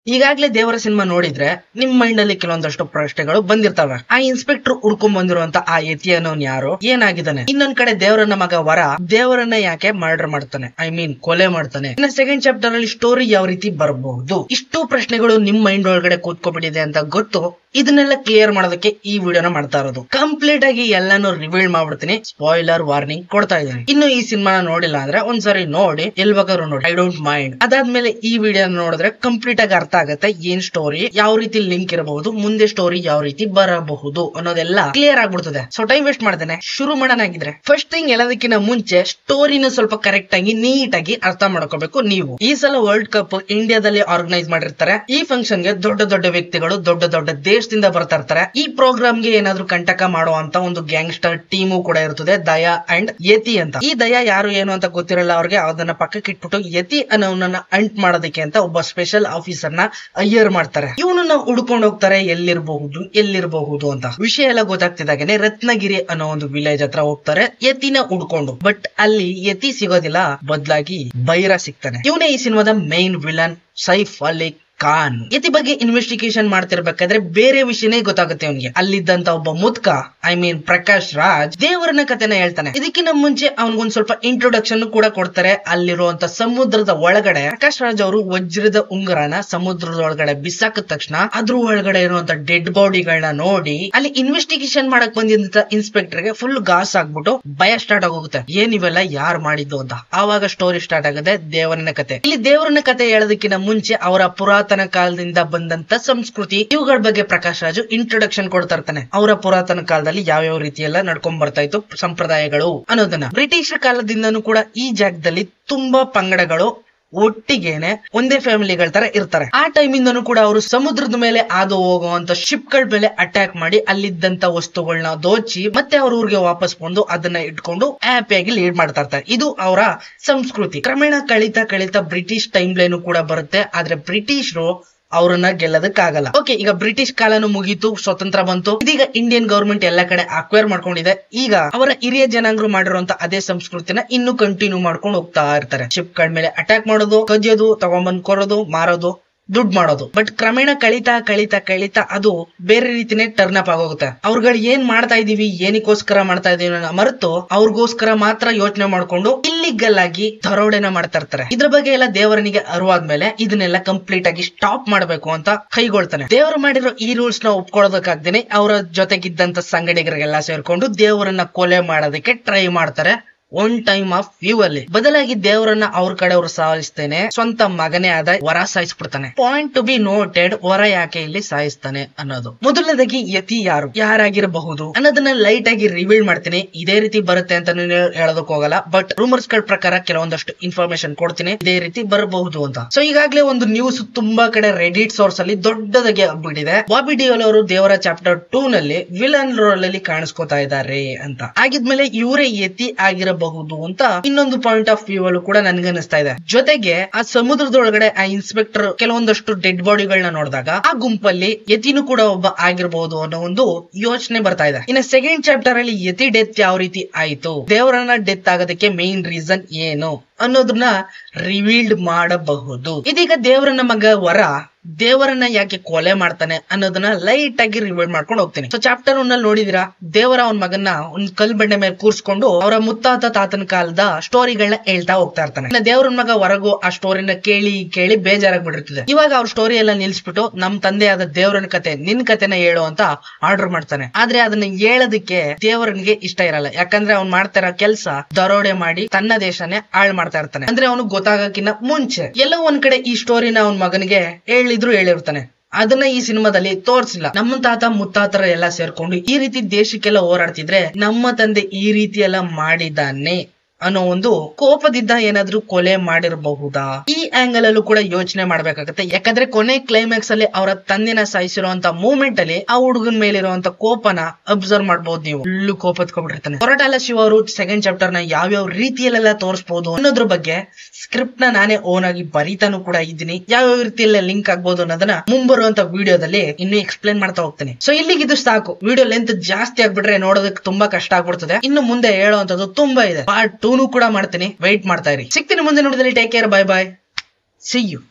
ಈಗಾಗ್ಲೇ ದೇವರ ಸಿನಿಮಾ ನೋಡಿದ್ರೆ ನಿಮ್ ಮೈಂಡ್ ಅಲ್ಲಿ ಕೆಲವೊಂದಷ್ಟು ಪ್ರಶ್ನೆಗಳು ಬಂದಿರ್ತವೆ ಆ ಇನ್ಸ್ಪೆಕ್ಟರ್ ಹುಡ್ಕೊಂಡ್ ಬಂದಿರುವಂತ ಆ ಯತಿ ಅನ್ನೋನ್ ಯಾರು ಏನಾಗಿದ್ದಾನೆ ಇನ್ನೊಂದ್ ಕಡೆ ದೇವರನ್ನ ಮಗ ವರ ದೇವರನ್ನ ಯಾಕೆ ಮರ್ಡರ್ ಮಾಡ್ತಾನೆ ಐ ಮೀನ್ ಕೊಲೆ ಮಾಡ್ತಾನೆ ಇನ್ನ ಸೆಕೆಂಡ್ ಚಾಪ್ಟರ್ ಅಲ್ಲಿ ಸ್ಟೋರಿ ಯಾವ ರೀತಿ ಬರಬಹುದು ಇಷ್ಟು ಪ್ರಶ್ನೆಗಳು ನಿಮ್ ಮೈಂಡ್ ಒಳಗಡೆ ಕೂತ್ಕೊಬಿಟ್ಟಿದೆ ಅಂತ ಗೊತ್ತು ಇದನ್ನೆಲ್ಲ ಕ್ಲಿಯರ್ ಮಾಡೋದಕ್ಕೆ ಈ ವಿಡಿಯೋನ ಮಾಡ್ತಾ ಇರೋದು ಕಂಪ್ಲೀಟ್ ಆಗಿ ಎಲ್ಲಾನು ರಿವೀಲ್ ಮಾಡ್ಬಿಡ್ತೀನಿ ಸ್ಪಾಯ್ಲರ್ ವಾರ್ನಿಂಗ್ ಕೊಡ್ತಾ ಇದ್ದೀನಿ ಇನ್ನು ಈ ಸಿನಿಮಾನ ನೋಡಿಲ್ಲ ಅಂದ್ರೆ ಒಂದ್ಸರಿ ನೋಡಿ ಎಲ್ ಬೇಕಾದ್ರೂ ನೋಡಿ ಐ ಡೋಂಟ್ ಮೈಂಡ್ ಅದಾದ್ಮೇಲೆ ಈ ವಿಡಿಯೋ ನೋಡಿದ್ರೆ ಕಂಪ್ಲೀಟ್ ಆಗಿ ಅರ್ಥ ಆಗುತ್ತೆ ಏನ್ ಸ್ಟೋರಿ ಯಾವ ರೀತಿ ಲಿಂಕ್ ಇರಬಹುದು ಮುಂದೆ ಸ್ಟೋರಿ ಯಾವ ರೀತಿ ಬರಬಹುದು ಅನ್ನೋದೆಲ್ಲ ಕ್ಲಿಯರ್ ಆಗ್ಬಿಡ್ತದೆ ಸೊ ಟೈಮ್ ವೇಸ್ಟ್ ಮಾಡ್ದೇನೆ ಶುರು ಮಾಡೋಣಾಗಿದ್ರೆ ಫಸ್ಟ್ ಥಿಂಗ್ ಎಲ್ಲದಕ್ಕಿಂತ ಮುಂಚೆ ಸ್ಟೋರಿನ ಸ್ವಲ್ಪ ಕರೆಕ್ಟ್ ಆಗಿ ನೀಟ್ ಆಗಿ ಅರ್ಥ ಮಾಡ್ಕೋಬೇಕು ನೀವು ಈ ಸಲ ವರ್ಲ್ಡ್ ಕಪ್ ಇಂಡಿಯಾದಲ್ಲಿ ಆರ್ಗನೈಸ್ ಮಾಡಿರ್ತಾರೆ ಈ ಫಂಕ್ಷನ್ ಗೆ ದೊಡ್ಡ ದೊಡ್ಡ ವ್ಯಕ್ತಿಗಳು ದೊಡ್ಡ ದೊಡ್ಡ ದೇಶದಿಂದ ಬರ್ತಾ ಇರ್ತಾರೆ ಈ ಪ್ರೋಗ್ರಾಮ್ ಗೆ ಏನಾದ್ರೂ ಕಂಟಕ ಮಾಡುವಂತ ಒಂದು ಗ್ಯಾಂಗ್ಸ್ಟರ್ ಟೀಮು ಕೂಡ ಇರ್ತದೆ ದಯಾ ಅಂಡ್ ಯತಿ ಅಂತ ಈ ದಯಾ ಯಾರು ಏನು ಅಂತ ಗೊತ್ತಿರಲ್ಲ ಅವ್ರಿಗೆ ಅದನ್ನ ಪಕ್ಕಕ್ಕೆ ಇಟ್ಬಿಟ್ಟು ಯತಿ ಅನ್ನೋನನ್ನ ಅಂಟ್ ಮಾಡೋದಕ್ಕೆ ಅಂತ ಒಬ್ಬ ಸ್ಪೆಷಲ್ ಆಫೀಸರ್ ನ ಹೈಯರ್ ಮಾಡ್ತಾರೆ ಇವನನ್ನ ಹುಡ್ಕೊಂಡು ಹೋಗ್ತಾರೆ ಎಲ್ಲಿರಬಹುದು ಎಲ್ಲಿರಬಹುದು ಅಂತ ವಿಷಯ ಎಲ್ಲ ಗೊತ್ತಾಗ್ತಿದ್ದಾಗನೆ ರತ್ನಗಿರಿ ಅನ್ನೋ ಒಂದು ವಿಲೇಜ್ ಹತ್ರ ಹೋಗ್ತಾರೆ ಯತಿನ ಹುಡ್ಕೊಂಡು ಬಟ್ ಅಲ್ಲಿ ಯತಿ ಸಿಗೋದಿಲ್ಲ ಬದಲಾಗಿ ಬೈರ ಸಿಗ್ತಾನೆ ಇವನೇ ಈ ಸಿನಿಮಾದ ಮೈನ್ ವಿಲನ್ ಸೈಫ್ ಅಲಿ ಖಾನ್ ಯತಿ ಬಗ್ಗೆ ಇನ್ವೆಸ್ಟಿಗೇಷನ್ ಮಾಡ್ತಿರ್ಬೇಕಾದ್ರೆ ಬೇರೆ ವಿಷಯನೇ ಗೊತ್ತಾಗುತ್ತೆ ಅವನಿಗೆ ಅಲ್ಲಿದ್ದಂತ ಒಬ್ಬ ಮುದ್ಕ ಐ ಮೀನ್ ಪ್ರಕಾಶ್ ರಾಜ್ ದೇವರನ ಕಥೆನ ಹೇಳ್ತಾನೆ ಇದಕ್ಕಿಂತ ಮುಂಚೆ ಅವನಿಗೊಂದ್ ಸ್ವಲ್ಪ ಇಂಟ್ರೊಡಕ್ಷನ್ ಕೂಡ ಕೊಡ್ತಾರೆ ಅಲ್ಲಿರುವಂತ ಸಮುದ್ರದ ಒಳಗಡೆ ಪ್ರಕಾಶ್ ರಾಜ್ ಅವರು ವಜ್ರದ ಉಂಗುರನ ಸಮುದ್ರದ ಒಳಗಡೆ ಬಿಸಾಕಿದ ತಕ್ಷಣ ಅದ್ರ ಒಳಗಡೆ ಇರುವಂತ ಡೆಡ್ ಬಾಡಿಗಳನ್ನ ನೋಡಿ ಅಲ್ಲಿ ಇನ್ವೆಸ್ಟಿಗೇಷನ್ ಮಾಡಕ್ ಬಂದಿದ್ದ ಇನ್ಸ್ಪೆಕ್ಟರ್ ಗೆ ಫುಲ್ ಗಾಸ್ ಆಗ್ಬಿಟ್ಟು ಭಯ ಸ್ಟಾರ್ಟ್ ಆಗೋಗುತ್ತೆ ಏನ್ ಇವೆಲ್ಲ ಯಾರು ಮಾಡಿದ್ದು ಅಂತ ಆವಾಗ ಸ್ಟೋರಿ ಸ್ಟಾರ್ಟ್ ಆಗುತ್ತೆ ದೇವರನ ಕತೆ ಇಲ್ಲಿ ದೇವರನ ಕತೆ ಹೇಳೋದಕ್ಕಿಂತ ಮುಂಚೆ ಅವರ ಪುರಾತನ ಕಾಲದಿಂದ ಬಂದಂತ ಸಂಸ್ಕೃತಿ ಇವುಗಳ ಬಗ್ಗೆ ಪ್ರಕಾಶ್ ರಾಜು ಇಂಟ್ರೊಡಕ್ಷನ್ ಕೊಡ್ತಾ ಇರ್ತಾನೆ ಅವರ ಪುರಾತನ ಕಾಲದಲ್ಲಿ ಯಾವ್ಯಾವ ರೀತಿ ಎಲ್ಲ ನಡ್ಕೊಂಡ್ ಬರ್ತಾ ಇತ್ತು ಸಂಪ್ರದಾಯಗಳು ಅನ್ನೋದನ್ನ ಬ್ರಿಟಿಷ್ ಕಾಲದಿಂದನೂ ಕೂಡ ಈ ಜಾಗದಲ್ಲಿ ತುಂಬಾ ಪಂಗಡಗಳು ಒಟ್ಟಿಗೆನೆ ಒಂದೇ ಫ್ಯಾಮಿಲಿಗಳ ತರ ಇರ್ತಾರೆ ಆ ಟೈಮಿಂದನೂ ಕೂಡ ಅವರು ಸಮುದ್ರದ ಮೇಲೆ ಹಾದು ಹೋಗುವಂತ ಶಿಪ್ ಗಳ ಮೇಲೆ ಅಟ್ಯಾಕ್ ಮಾಡಿ ಅಲ್ಲಿದ್ದಂತ ವಸ್ತುಗಳನ್ನ ದೋಚಿ ಮತ್ತೆ ಅವ್ರ ಊರಿಗೆ ವಾಪಸ್ ಬಂದು ಅದನ್ನ ಇಟ್ಕೊಂಡು ಹ್ಯಾಪಿಯಾಗಿ ಲೀಡ್ ಮಾಡ್ತಾ ಇರ್ತಾರೆ ಇದು ಅವರ ಸಂಸ್ಕೃತಿ ಕ್ರಮೇಣ ಕಳಿತಾ ಕಳಿತಾ ಬ್ರಿಟಿಷ್ ಟೈಮ್ ಲೈನು ಕೂಡ ಬರುತ್ತೆ ಆದ್ರೆ ಬ್ರಿಟಿಷರು ಅವ್ರನ್ನ ಗೆಲ್ಲದಕ್ಕಾಗಲ್ಲ ಓಕೆ ಈಗ ಬ್ರಿಟಿಷ್ ಕಾಲನು ಮುಗೀತು ಸ್ವತಂತ್ರ ಬಂತು ಇದೀಗ ಇಂಡಿಯನ್ ಗವರ್ಮೆಂಟ್ ಎಲ್ಲಾ ಕಡೆ ಅಕ್ವೈರ್ ಮಾಡ್ಕೊಂಡಿದೆ ಈಗ ಅವರ ಹಿರಿಯ ಜನಾಂಗರು ಮಾಡಿರುವಂತ ಅದೇ ಸಂಸ್ಕೃತಿನ ಇನ್ನು ಕಂಟಿನ್ಯೂ ಮಾಡ್ಕೊಂಡು ಹೋಗ್ತಾ ಇರ್ತಾರೆ ಶಿಪ್ ಗಳ ಮೇಲೆ ಅಟ್ಯಾಕ್ ಮಾಡೋದು ಕದಿಯೋದು ತಗೊಂಬಂದ್ ಕೊರೋದು ಮಾರೋದು ದುಡ್ಡು ಮಾಡೋದು ಬಟ್ ಕ್ರಮೇಣ ಕಳಿತಾ ಕಳಿತಾ ಕಳಿತಾ ಅದು ಬೇರೆ ರೀತಿನೇ ಟರ್ನ್ ಅಪ್ ಆಗೋಗುತ್ತೆ ಅವ್ರುಗಳು ಏನ್ ಮಾಡ್ತಾ ಇದೀವಿ ಏನಕ್ಕೋಸ್ಕರ ಮಾಡ್ತಾ ಇದೀವಿ ಅನ್ನೋ ಮರೆತು ಅವ್ರಿಗೋಸ್ಕರ ಮಾತ್ರ ಯೋಚನೆ ಮಾಡ್ಕೊಂಡು ಇಲ್ಲಿಗಲ್ ಆಗಿ ದರೋಡೆನ ಮಾಡ್ತಾ ಇರ್ತಾರೆ ಇದ್ರ ಬಗ್ಗೆ ಎಲ್ಲ ದೇವರನಿಗೆ ಅರಿವಾದ್ಮೇಲೆ ಇದನ್ನೆಲ್ಲ ಕಂಪ್ಲೀಟ್ ಆಗಿ ಸ್ಟಾಪ್ ಮಾಡ್ಬೇಕು ಅಂತ ಕೈಗೊಳ್ತಾನೆ ದೇವರು ಮಾಡಿರೋ ಈ ರೂಲ್ಸ್ ನ ಒಪ್ಕೊಳ್ಳೋದಕ್ಕಾಗ್ದೇನೆ ಅವರ ಜೊತೆಗಿದ್ದಂತ ಸಂಗಡಿಗರಿಗೆಲ್ಲ ಸೇರ್ಕೊಂಡು ದೇವರನ್ನ ಕೊಲೆ ಮಾಡೋದಕ್ಕೆ ಟ್ರೈ ಮಾಡ್ತಾರೆ ಒನ್ ಟೈಮ್ ಆಫ್ ವ್ಯೂ ಅಲ್ಲಿ ಬದಲಾಗಿ ದೇವರನ್ನ ಅವ್ರ ಕಡೆ ಅವ್ರು ಸಾಯಿಸ್ತೇನೆ ಸ್ವಂತ ಮಗನೇ ಆದ ವರ ಸಾಯಿಸ್ಬಿಡ್ತಾನೆ ಪಾಯಿಂಟ್ ಟು ಬಿ ನೋಟೆಡ್ ವರ ಯಾಕೆ ಇಲ್ಲಿ ಸಾಯಿಸ್ತಾನೆ ಅನ್ನೋದು ಮೊದಲನೇದಾಗಿ ಯತಿ ಯಾರು ಯಾರಾಗಿರಬಹುದು ಅನ್ನೋದನ್ನ ಲೈಟ್ ಆಗಿ ರಿವೀಲ್ ಮಾಡ್ತೀನಿ ಇದೇ ರೀತಿ ಬರುತ್ತೆ ಅಂತ ಹೇಳೋದಕ್ ಹೋಗಲ್ಲ ಬಟ್ ರೂಮರ್ಸ್ ಗಳ ಪ್ರಕಾರ ಕೆಲವೊಂದಷ್ಟು ಇನ್ಫಾರ್ಮೇಶನ್ ಕೊಡ್ತೀನಿ ಇದೇ ರೀತಿ ಬರಬಹುದು ಅಂತ ಸೊ ಈಗಾಗಲೇ ಒಂದು ನ್ಯೂಸ್ ತುಂಬಾ ಕಡೆ ರೆಡಿಟ್ ಸೋರ್ಸ್ ಅಲ್ಲಿ ದೊಡ್ಡದಾಗಿ ಆಗ್ಬಿಟ್ಟಿದೆ ಬಾಬಿ ಡಿಯೋಲ್ ಅವರು ದೇವರ ಚಾಪ್ಟರ್ ಟೂ ನಲ್ಲಿ ವಿಲನ್ ರೋಲ್ ಅಲ್ಲಿ ಕಾಣಿಸ್ಕೊತಾ ಇದ್ದಾರೆ ಅಂತ ಆಗಿದ್ಮೇಲೆ ಇವರೇ ಯತಿ ಆಗಿರಬಹುದು ಅಂತ ಇನ್ನೊಂದು ಪಾಯಿಂಟ್ ಆಫ್ ವ್ಯೂ ಅಲ್ಲೂ ಕೂಡ ನನ್ಗನ್ನಿಸ್ತಾ ಇದೆ ಜೊತೆಗೆ ಆ ಸಮುದ್ರದೊಳಗಡೆ ಆ ಇನ್ಸ್ಪೆಕ್ಟರ್ ಕೆಲವೊಂದಷ್ಟು ಡೆಡ್ ಬಾಡಿಗಳನ್ನ ನೋಡಿದಾಗ ಆ ಗುಂಪಲ್ಲಿ ಯತಿನೂ ಕೂಡ ಒಬ್ಬ ಆಗಿರಬಹುದು ಅನ್ನೋ ಒಂದು ಯೋಚನೆ ಬರ್ತಾ ಇದೆ ಇನ್ನು ಸೆಕೆಂಡ್ ಚಾಪ್ಟರ್ ಅಲ್ಲಿ ಯತಿ ಡೆತ್ ಯಾವ ರೀತಿ ಆಯ್ತು ದೇವರನ್ನ ಡೆತ್ ಆಗೋದಕ್ಕೆ ಮೇನ್ ರೀಸನ್ ಏನು ಅನ್ನೋದನ್ನ ರಿವೀಲ್ಡ್ ಮಾಡಬಹುದು ಇದೀಗ ದೇವರನ್ನ ಮಗ ವರ ದೇವರನ್ನ ಯಾಕೆ ಕೊಲೆ ಮಾಡ್ತಾನೆ ಅನ್ನೋದನ್ನ ಲೈಟ್ ಆಗಿ ರಿವೈಡ್ ಮಾಡ್ಕೊಂಡು ಹೋಗ್ತೀನಿ ಸೊ ಚಾಪ್ಟರ್ ಒನ್ ಅಲ್ಲಿ ನೋಡಿದಿರಾ ದೇವರ ಅವನ ಮಗನ್ನ ಒಂದ್ ಕಲ್ ಬಂಡೆ ಮೇಲೆ ಕೂರ್ಸ್ಕೊಂಡು ಅವರ ಮುತ್ತಾತ ತಾತನ ಕಾಲದ ಸ್ಟೋರಿಗಳನ್ನ ಹೇಳ್ತಾ ಹೋಗ್ತಾ ಇರ್ತಾನೆ ಇನ್ನ ದೇವರನ್ ಮಗ ಹೊರಗು ಆ ಸ್ಟೋರಿನ ಕೇಳಿ ಕೇಳಿ ಬೇಜಾರಾಗ್ಬಿಟ್ಟಿರ್ತದೆ ಇವಾಗ ಅವ್ರ ಸ್ಟೋರಿ ಎಲ್ಲ ನಿಲ್ಸ್ಬಿಟ್ಟು ನಮ್ ತಂದೆ ಆದ ದೇವರನ ಕತೆ ನಿನ್ ಕತೆನ ಹೇಳು ಅಂತ ಆರ್ಡರ್ ಮಾಡ್ತಾನೆ ಆದ್ರೆ ಅದನ್ನ ಹೇಳೋದಕ್ಕೆ ದೇವರನ್ಗೆ ಇಷ್ಟ ಇರಲ್ಲ ಯಾಕಂದ್ರೆ ಅವ್ನ್ ಮಾಡ್ತಾ ಇರೋ ಕೆಲ್ಸ ದರೋಡೆ ಮಾಡಿ ತನ್ನ ದೇಶನೇ ಹಾಳ್ ಮಾಡ್ತಾ ಇರ್ತಾನೆ ಅಂದ್ರೆ ಅವನು ಗೊತ್ತಾಗಕ್ಕಿನ್ನ ಮುಂಚೆ ಎಲ್ಲೋ ಒಂದ್ ಕಡೆ ಈ ಸ್ಟೋರಿನ ಅವನ್ ಮಗನಿಗೆ ಹೇಳಿದ್ರು ಹೇಳಿರ್ತಾನೆ ಅದನ್ನ ಈ ಸಿನಿಮಾದಲ್ಲಿ ತೋರ್ಸಿಲ್ಲ ನಮ್ಮ ತಾತ ಮುತ್ತಾತರ ಎಲ್ಲ ಸೇರ್ಕೊಂಡು ಈ ರೀತಿ ದೇಶಕ್ಕೆಲ್ಲ ಹೋರಾಡ್ತಿದ್ರೆ ನಮ್ಮ ತಂದೆ ಈ ರೀತಿ ಎಲ್ಲ ಮಾಡಿದಾನೆ ಅನ್ನೋ ಒಂದು ಕೋಪದಿಂದ ಏನಾದ್ರೂ ಕೊಲೆ ಮಾಡಿರಬಹುದಾ ಈ ಆಂಗಲ್ ಅಲ್ಲೂ ಕೂಡ ಯೋಚನೆ ಮಾಡ್ಬೇಕಾಗತ್ತೆ ಯಾಕಂದ್ರೆ ಕೊನೆ ಕ್ಲೈಮ್ಯಾಕ್ಸ್ ಅಲ್ಲಿ ಅವರ ತಂದೆನ ಸಾಯಿಸಿರುವಂತ ಮೂಮೆಂಟ್ ಅಲ್ಲಿ ಆ ಹುಡುಗನ ಮೇಲಿರುವಂತ ಕೋಪನ ಅಬ್ಸರ್ವ್ ಮಾಡಬಹುದು ನೀವು ಫುಲ್ಲು ಕೋಪ ಎತ್ಕೊಂಡ್ಬಿಟ್ಟಿರ್ತಾನೆ ಕೊರಟಾಲ ಶಿವ ಅವರು ಸೆಕೆಂಡ್ ಚಾಪ್ಟರ್ ನ ಯಾವ್ಯಾವ ರೀತಿಯಲ್ಲೆಲ್ಲ ತೋರಿಸಬಹುದು ಅನ್ನೋದ್ರ ಬಗ್ಗೆ ಸ್ಕ್ರಿಪ್ಟ್ ನ ನಾನೇ ಓನ್ ಆಗಿ ಬರೀತಾನು ಕೂಡ ಇದ್ದೀನಿ ಯಾವ್ಯಾವ ರೀತಿಯಲ್ಲ ಲಿಂಕ್ ಆಗ್ಬಹುದು ಅನ್ನೋದನ್ನ ಮುಂಬರುವಂತ ವಿಡಿಯೋದಲ್ಲಿ ಇನ್ನು ಎಕ್ಸ್ಪ್ಲೇನ್ ಮಾಡ್ತಾ ಹೋಗ್ತೇನೆ ಸೊ ಇಲ್ಲಿಗೆ ಇದು ಸಾಕು ವಿಡಿಯೋ ಲೆಂತ್ ಜಾಸ್ತಿ ಆಗ್ಬಿಟ್ರೆ ನೋಡೋದಕ್ಕೆ ತುಂಬಾ ಕಷ್ಟ ಆಗ್ಬಿಡ್ತದೆ ಇನ್ನು ಮುಂದೆ ಹೇಳುವಂತದ್ದು ತುಂಬಾ ಇದೆ ಪಾರ್ಟ್ ಟೂನು ಕೂಡ ಮಾಡ್ತೀನಿ ವೈಟ್ ಮಾಡ್ತಾ ಇರಿ ಸಿಗ್ತೀನಿ ಮುಂದೆ ನೋಡಿದಲ್ಲಿ take care bye bye see you